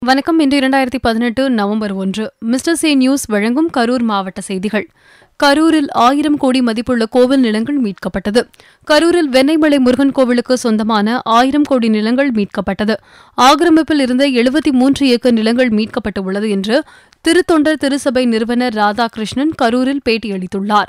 வணக்கம் இன்று இரண்டாயிரத்தி பதினெட்டு நவம்பர் ஒன்று மிஸ்டர் சே நியூஸ் வழங்கும் கரூர் மாவட்ட செய்திகள் கரூரில் ஆயிரம் கோடி மதிப்புள்ள கோவில் நிலங்கள் மீட்கப்பட்டது கரூரில் வெண்ணெய்மலை முருகன் கோவிலுக்கு சொந்தமான ஆயிரம் கோடி நிலங்கள் மீட்கப்பட்டது ஆக்கிரமிப்பில் இருந்த எழுபத்தி மூன்று ஏக்கர் நிலங்கள் மீட்கப்பட்டு உள்ளது என்று திருத்தொண்டர் திருசபை நிறுவனர் ராதாகிருஷ்ணன் கரூரில் பேட்டியளித்துள்ளார்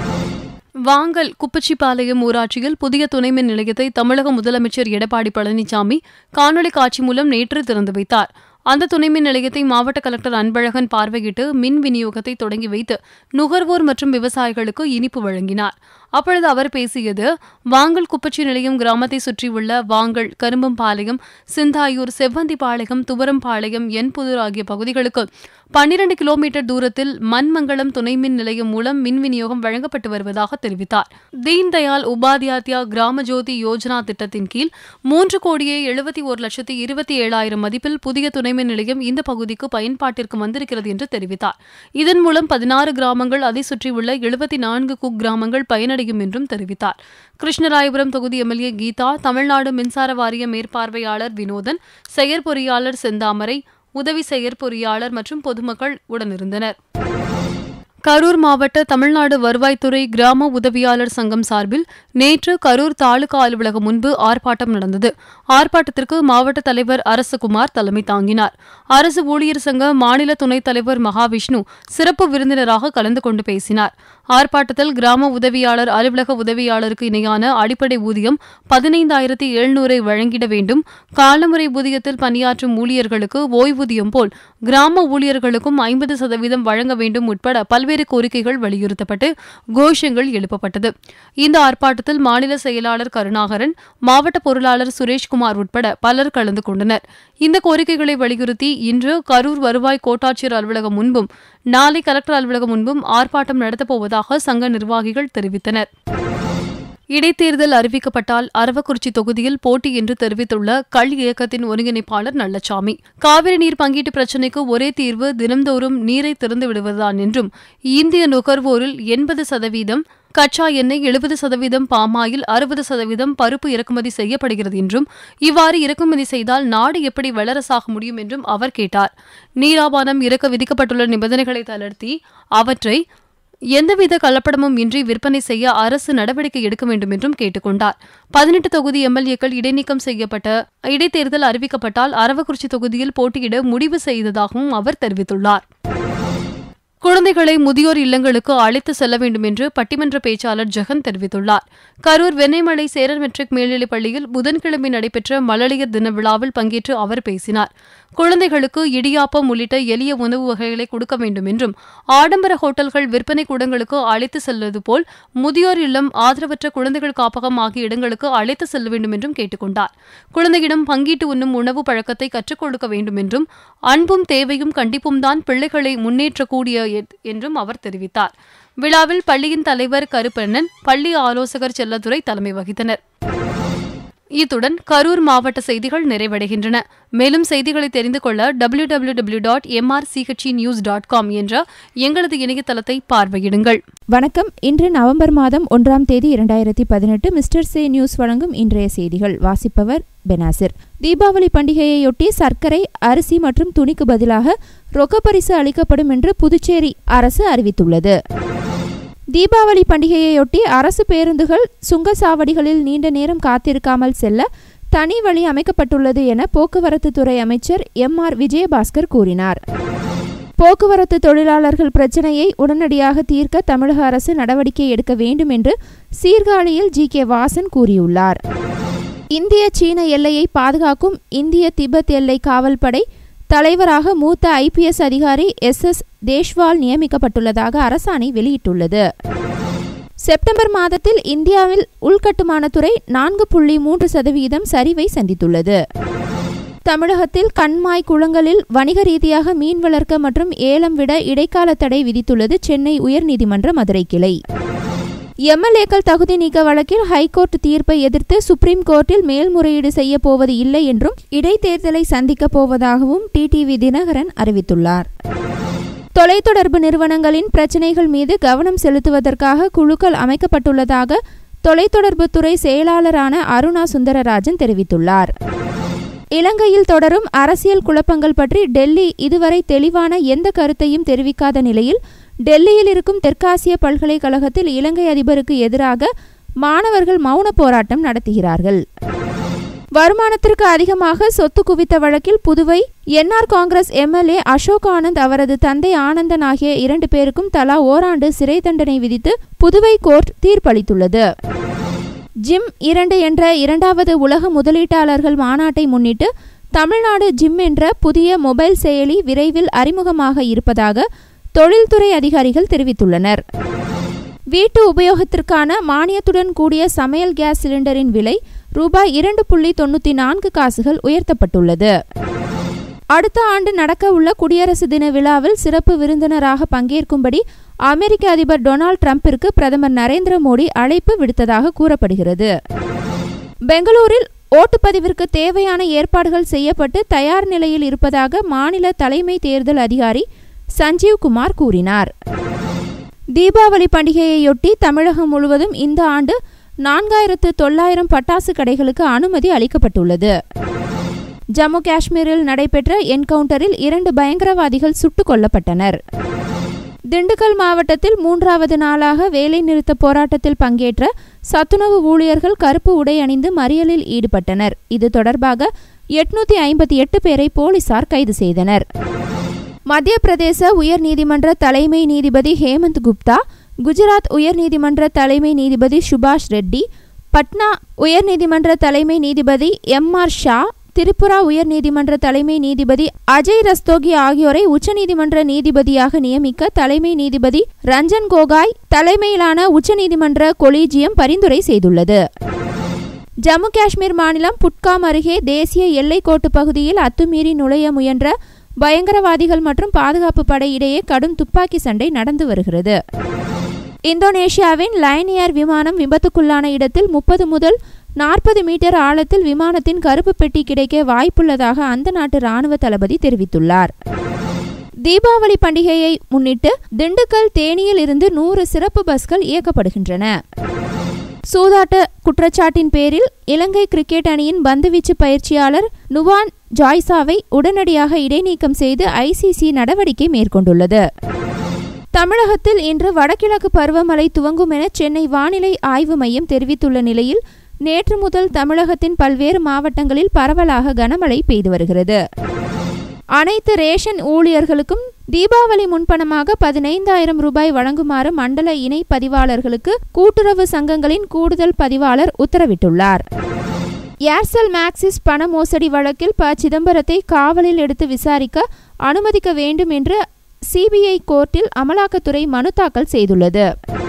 வாங்கல் குப்பச்சிபாளையம் ஊராட்சியில் புதிய துணைமின் நிலையத்தை தமிழக முதலமைச்சர் எடப்பாடி பழனிசாமி காணொலி காட்சி மூலம் நேற்று திறந்து வைத்தார் அந்த துணைமின் நிலையத்தை மாவட்ட கலெக்டர் அன்பழகன் பார்வையிட்டு மின் விநியோகத்தை தொடங்கி வைத்து நுகர்வோர் மற்றும் விவசாயிகளுக்கு இனிப்பு வழங்கினார் அப்பொழுது அவர் பேசியது வாங்கல் குப்பச்சி நிலையம் கிராமத்தை சுற்றியுள்ள வாங்கல் கரும்பம்பாளையம் சிந்தாயூர் செவ்வந்திபாளையம் துவரம்பாளையம் என்புதூர் ஆகிய பகுதிகளுக்கு பன்னிரண்டு கிலோமீட்டர் தூரத்தில் மண்மங்கலம் துணை மின் நிலையம் மூலம் மின் விநியோகம் வழங்கப்பட்டு வருவதாக தெரிவித்தார் தீன் தயாள் உபாத்யாத்யா கிராம ஜோதி யோஜனா திட்டத்தின் கீழ் மூன்று கோடியே எழுபத்தி ஒரு லட்சத்தி இருபத்தி ஏழாயிரம் மதிப்பில் புதிய துணைமின் நிலையம் இந்த பகுதிக்கு பயன்பாட்டிற்கு வந்திருக்கிறது என்று தெரிவித்தார் இதன் மூலம் பதினாறு கிராமங்கள் அதை சுற்றியுள்ள எழுபத்தி நான்கு குக் கிராமங்கள் பயனடையும் என்றும் தெரிவித்தார் கிருஷ்ணராயபுரம் தொகுதி எம்எல்ஏ கீதா தமிழ்நாடு மின்சார வாரிய மேற்பார்வையாளர் வினோதன் செயற்பொறியாளர் செந்தாமரை உதவி செயற்பொறியாளர் மற்றும் பொதுமக்கள் உடனிருந்தனர் கரூர் மாவட்ட தமிழ்நாடு வருவாய்த்துறை கிராம உதவியாளர் சங்கம் சார்பில் நேற்று கரூர் தாலுகா அலுவலகம் முன்பு ஆர்ப்பாட்டம் நடந்தது ஆர்ப்பாட்டத்திற்கு மாவட்ட தலைவர் அரசகுமார் தலைமை தாங்கினார் அரசு ஊழியர் சங்க மாநில துணைத் தலைவர் மகாவிஷ்ணு சிறப்பு விருந்தினராக கலந்து கொண்டு பேசினார் ஆர்ப்பாட்டத்தில் கிராம உதவியாளர் அலுவலக உதவியாளருக்கு இணையான அடிப்படை ஊதியம் பதினைந்தாயிரத்தி எழுநூறை வழங்கிட வேண்டும் காலமுறை ஊதியத்தில் பணியாற்றும் ஊழியர்களுக்கு ஓய்வூதியம் போல் கிராம ஊழியர்களுக்கும் ஐம்பது சதவீதம் வழங்க வேண்டும் உட்பட பல்வேறு கோரிக்கைகள் வலியுறுத்தப்பட்டு கோஷங்கள் எழுப்பப்பட்டது இந்த ஆர்ப்பாட்டத்தில் மாநில செயலாளர் கருணாகரன் மாவட்ட பொருளாளர் சுரேஷ்குமார் உட்பட பலர் கலந்து கொண்டனர் இந்த கோரிக்கைகளை வலியுறுத்தி இன்று கரூர் வருவாய் கோட்டாட்சியர் அலுவலகம் முன்பும் நாளை கலெக்டர் அலுவலகம் முன்பும் ஆர்ப்பாட்டம் நடத்தப்போவதாக சங்க நிர்வாகிகள் தெரிவித்தனர் இடைத்தேர்தல் அறிவிக்கப்பட்டால் அரவக்குறிச்சி தொகுதியில் போட்டி என்று தெரிவித்துள்ள கள் இயக்கத்தின் ஒருங்கிணைப்பாளர் நல்லசாமி காவிரி நீர் பங்கீட்டு பிரச்சினைக்கு ஒரே தீர்வு தினந்தோறும் நீரை திறந்து விடுவதுதான் என்றும் இந்திய நுகர்வோரில் எண்பது சதவீதம் கச்சா எண்ணெய் எழுபது சதவீதம் பாமாயில் அறுபது சதவீதம் பருப்பு இறக்குமதி செய்யப்படுகிறது என்றும் இவ்வாறு இறக்குமதி செய்தால் நாடு எப்படி வல்லரசாக முடியும் என்றும் அவர் கேட்டார் நீராபானம் இறக்க விதிக்கப்பட்டுள்ள நிபந்தனைகளை தளர்த்தி அவற்றை எந்தவித கலப்படமும் இன்றி விற்பனை செய்ய அரசு நடவடிக்கை எடுக்க வேண்டும் என்றும் கேட்டுக்கொண்டார் பதினெட்டு தொகுதி எம்எல்ஏக்கள் இடைநீக்கம் செய்யப்பட்ட இடைத்தேர்தல் அறிவிக்கப்பட்டால் அரவக்குறிச்சி தொகுதியில் போட்டியிட முடிவு செய்ததாகவும் அவர் தெரிவித்துள்ளார் குழந்தைகளை முதியோர் இல்லங்களுக்கு அழைத்து செல்ல வேண்டும் என்று பட்டிமன்ற பேச்சாளர் ஜெகன் தெரிவித்துள்ளார் கரூர் வெண்ணெய்மலை சேரர் மெட்ரிக் மேல்நிலைப் பள்ளியில் புதன்கிழமை நடைபெற்ற மழலையர் தின விழாவில் பங்கேற்று அவர் பேசினார் குழந்தைகளுக்கு இடியாப்பம் உள்ளிட்ட எளிய உணவு வகைகளை கொடுக்க வேண்டும் என்றும் ஆடம்பர ஹோட்டல்கள் விற்பனை கூடங்களுக்கு அழைத்து செல்வது போல் முதியோர் இல்லம் ஆதரவற்ற குழந்தைகள் காப்பகம் ஆகிய இடங்களுக்கு அழைத்து செல்ல வேண்டும் என்றும் கேட்டுக்கொண்டார் குழந்தையிடம் பங்கீட்டு உண்ணும் உணவு பழக்கத்தை கற்றுக் கொடுக்க வேண்டும் என்றும் அன்பும் தேவையும் கண்டிப்பும் தான் பிள்ளைகளை முன்னேற்றக்கூடிய என்றும் அவர் தெரிவித்தார் விழாவில் பள்ளியின் தலைவர் கருப்பண்ணன் பள்ளி ஆலோசகர் செல்லதுரை தலைமை வகித்தனர் இத்துடன் கரூர் மாவட்ட செய்திகள் நிறைவடைகின்றன மேலும் செய்திகளை தெரிந்து கொள்ள டபிள்யூ டபிள்யூ டபிள்யூ டாட் எம்ஆர்சிஹெச்சி நியூஸ் டாட் காம் என்ற எங்களது இணையதளத்தை பார்வையிடுங்கள் வணக்கம் இன்று நவம்பர் மாதம் ஒன்றாம் தேதி இரண்டாயிரத்தி பதினெட்டு மிஸ்டர் சே நியூஸ் வழங்கும் இன்றைய செய்திகள் வாசிப்பவர் பெனாசிர் தீபாவளி பண்டிகையையொட்டி சர்க்கரை அரிசி மற்றும் துணிக்கு பதிலாக ரொக்கப்பரிசு அளிக்கப்படும் என்று புதுச்சேரி அரசு அறிவித்துள்ளது தீபாவளி பண்டிகையையொட்டி அரசு பேருந்துகள் சுங்கச்சாவடிகளில் நீண்ட நேரம் காத்திருக்காமல் செல்ல தனி வழி அமைக்கப்பட்டுள்ளது என போக்குவரத்து துறை அமைச்சர் எம் ஆர் விஜயபாஸ்கர் கூறினார் போக்குவரத்து தொழிலாளர்கள் பிரச்சினையை உடனடியாக தீர்க்க தமிழக அரசு நடவடிக்கை எடுக்க வேண்டும் என்று சீர்காழியில் ஜி கே வாசன் கூறியுள்ளார் இந்திய சீன எல்லையை பாதுகாக்கும் இந்திய திபெத் எல்லை காவல்படை தலைவராக மூத்த ஐபிஎஸ் அதிகாரி எஸ் எஸ் தேஷ்வால் நியமிக்கப்பட்டுள்ளதாக அரசாணை வெளியிட்டுள்ளது செப்டம்பர் மாதத்தில் இந்தியாவில் உள்கட்டுமானத்துறை நான்கு புள்ளி மூன்று சதவீதம் சரிவை சந்தித்துள்ளது தமிழகத்தில் கண்மாய் குளங்களில் வணிக ரீதியாக மீன் வளர்க்க மற்றும் ஏலம் விட இடைக்கால தடை விதித்துள்ளது சென்னை உயர்நீதிமன்ற மதுரை கிளை எம்எல்ஏக்கள் தகுதி நீக்க வழக்கில் ஹைகோர்ட் தீர்ப்பை எதிர்த்து சுப்ரீம் கோர்ட்டில் மேல்முறையீடு செய்ய போவது இல்லை என்றும் இடைத்தேர்தலை சந்திக்கப் போவதாகவும் டிடிவி தினகரன் அறிவித்துள்ளார் தொலைத்தொடர்பு நிறுவனங்களின் பிரச்சினைகள் மீது கவனம் செலுத்துவதற்காக குழுக்கள் அமைக்கப்பட்டுள்ளதாக தொலைத்தொடர்புத்துறை செயலாளரான அருணா சுந்தரராஜன் தெரிவித்துள்ளார் இலங்கையில் தொடரும் அரசியல் குழப்பங்கள் பற்றி டெல்லி இதுவரை தெளிவான எந்த கருத்தையும் தெரிவிக்காத நிலையில் டெல்லியில் இருக்கும் தெற்காசிய பல்கலைக்கழகத்தில் இலங்கை அதிபருக்கு எதிராக மாணவர்கள் மௌன போராட்டம் நடத்துகிறார்கள் வருமானத்திற்கு அதிகமாக சொத்து குவித்த வழக்கில் புதுவை என்ஆர் காங்கிரஸ் எம்எல்ஏ அசோக் ஆனந்த் அவரது தந்தை ஆனந்தன் ஆகிய இரண்டு பேருக்கும் தலா ஓராண்டு சிறை தண்டனை விதித்து புதுவை கோர்ட் தீர்ப்பளித்துள்ளது ஜிம் இரண்டு என்ற இரண்டாவது உலக முதலீட்டாளர்கள் மாநாட்டை முன்னிட்டு தமிழ்நாடு ஜிம் என்ற புதிய மொபைல் செயலி விரைவில் அறிமுகமாக இருப்பதாக தொழில்துறை அதிகாரிகள் தெரிவித்துள்ளனர் வீட்டு உபயோகத்திற்கான மானியத்துடன் கூடிய சமையல் கேஸ் சிலிண்டரின் விலை ரூபாய் இரண்டு புள்ளி தொண்ணூற்றி நான்கு காசுகள் உயர்த்தப்பட்டுள்ளது அடுத்த ஆண்டு நடக்க உள்ள குடியரசு தின விழாவில் சிறப்பு விருந்தினராக பங்கேற்கும்படி அமெரிக்க அதிபர் டொனால்ட் ட்ரம்பிற்கு பிரதமர் நரேந்திர மோடி அழைப்பு விடுத்ததாக கூறப்படுகிறது பெங்களூரில் ஓட்டுப்பதிவிற்கு தேவையான ஏற்பாடுகள் செய்யப்பட்டு தயார் நிலையில் இருப்பதாக மாநில தலைமை தேர்தல் அதிகாரி சஞ்சீவ் குமார் கூறினார் தீபாவளி பண்டிகையையொட்டி தமிழகம் முழுவதும் இந்த ஆண்டு நான்காயிரத்து தொள்ளாயிரம் பட்டாசு கடைகளுக்கு அனுமதி அளிக்கப்பட்டுள்ளது ஜம்மு காஷ்மீரில் நடைபெற்ற என்கவுண்டரில் இரண்டு பயங்கரவாதிகள் சுட்டுக் கொல்லப்பட்டனர் திண்டுக்கல் மாவட்டத்தில் மூன்றாவது நாளாக வேலைநிறுத்த போராட்டத்தில் பங்கேற்ற சத்துணவு ஊழியர்கள் கருப்பு உடை அணிந்து மறியலில் ஈடுபட்டனர் இது தொடர்பாக எட்நூத்தி ஐம்பத்தி எட்டு பேரை போலீசார் கைது செய்தனர் மத்திய பிரதேச உயர்நீதிமன்ற தலைமை நீதிபதி ஹேமந்த் குப்தா குஜராத் உயர்நீதிமன்ற தலைமை நீதிபதி சுபாஷ் ரெட்டி பட்னா உயர்நீதிமன்ற தலைமை நீதிபதி எம் ஆர் ஷா திரிபுரா உயர்நீதிமன்ற தலைமை நீதிபதி அஜய் ரஸ்தோகி ஆகியோரை உச்சநீதிமன்ற நீதிபதியாக நியமிக்க தலைமை நீதிபதி ரஞ்சன் கோகாய் தலைமையிலான உச்சநீதிமன்ற கொலீஜியம் பரிந்துரை செய்துள்ளது ஜம்மு காஷ்மீர் மாநிலம் புட்காம் அருகே தேசிய எல்லைக்கோட்டு பகுதியில் அத்துமீறி நுழைய முயன்ற பயங்கரவாதிகள் மற்றும் பாதுகாப்பு படை இடையே கடும் துப்பாக்கி சண்டை நடந்து வருகிறது இந்தோனேஷியாவின் லைன் ஏர் விமானம் விபத்துக்குள்ளான இடத்தில் முப்பது முதல் நாற்பது மீட்டர் ஆழத்தில் விமானத்தின் கருப்பு பெட்டி கிடைக்க வாய்ப்புள்ளதாக அந்த நாட்டு ராணுவ தளபதி தெரிவித்துள்ளார் தீபாவளி பண்டிகையை முன்னிட்டு திண்டுக்கல் தேனியில் இருந்து நூறு சிறப்பு பஸ்கள் இயக்கப்படுகின்றன சூதாட்ட குற்றச்சாட்டின் பேரில் இலங்கை கிரிக்கெட் அணியின் பந்துவீச்சு பயிற்சியாளர் நுவான் ஜாய்சாவை உடனடியாக இடைநீக்கம் செய்து ஐசிசி நடவடிக்கை மேற்கொண்டுள்ளது தமிழகத்தில் இன்று வடகிழக்கு பருவமழை துவங்கும் என சென்னை வானிலை ஆய்வு மையம் தெரிவித்துள்ள நிலையில் நேற்று முதல் தமிழகத்தின் பல்வேறு மாவட்டங்களில் பரவலாக கனமழை பெய்து வருகிறது அனைத்து ரேஷன் ஊழியர்களுக்கும் தீபாவளி முன்பணமாக பதினைந்தாயிரம் ரூபாய் வழங்குமாறு மண்டல இணை பதிவாளர்களுக்கு கூட்டுறவு சங்கங்களின் கூடுதல் பதிவாளர் உத்தரவிட்டுள்ளார் ஏர்செல் மேக்சிஸ் பண மோசடி வழக்கில் ப சிதம்பரத்தை காவலில் எடுத்து விசாரிக்க அனுமதிக்க வேண்டும் என்று சிபிஐ கோர்ட்டில் அமலாக்கத்துறை மனு தாக்கல் செய்துள்ளது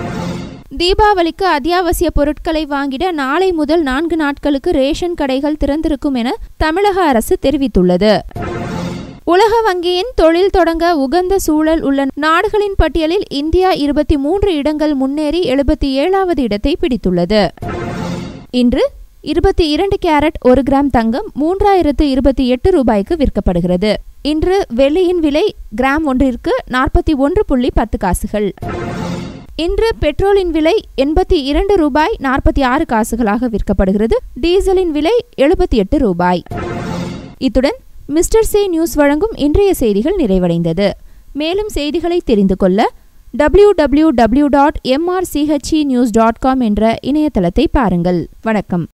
தீபாவளிக்கு அத்தியாவசிய பொருட்களை வாங்கிட நாளை முதல் நான்கு நாட்களுக்கு ரேஷன் கடைகள் திறந்திருக்கும் என தமிழக அரசு தெரிவித்துள்ளது உலக வங்கியின் தொழில் தொடங்க உகந்த சூழல் உள்ள நாடுகளின் பட்டியலில் இந்தியா இருபத்தி மூன்று இடங்கள் முன்னேறி எழுபத்தி ஏழாவது இடத்தை பிடித்துள்ளது இன்று இருபத்தி இரண்டு கேரட் ஒரு கிராம் தங்கம் மூன்றாயிரத்து இருபத்தி எட்டு ரூபாய்க்கு விற்கப்படுகிறது இன்று வெள்ளியின் விலை கிராம் ஒன்றிற்கு நாற்பத்தி ஒன்று புள்ளி பத்து காசுகள் இன்று பெட்ரோலின் விலை எண்பத்தி இரண்டு ரூபாய் நாற்பத்தி ஆறு காசுகளாக விற்கப்படுகிறது டீசலின் விலை எழுபத்தி எட்டு ரூபாய் இத்துடன் மிஸ்டர் சே நியூஸ் வழங்கும் இன்றைய செய்திகள் நிறைவடைந்தது மேலும் செய்திகளை தெரிந்து கொள்ள டபிள்யூ டபிள்யூ டபிள்யூ டாட் எம்ஆர்சிஹெச்இ நியூஸ் டாட் காம் என்ற இணையதளத்தை பாருங்கள் வணக்கம்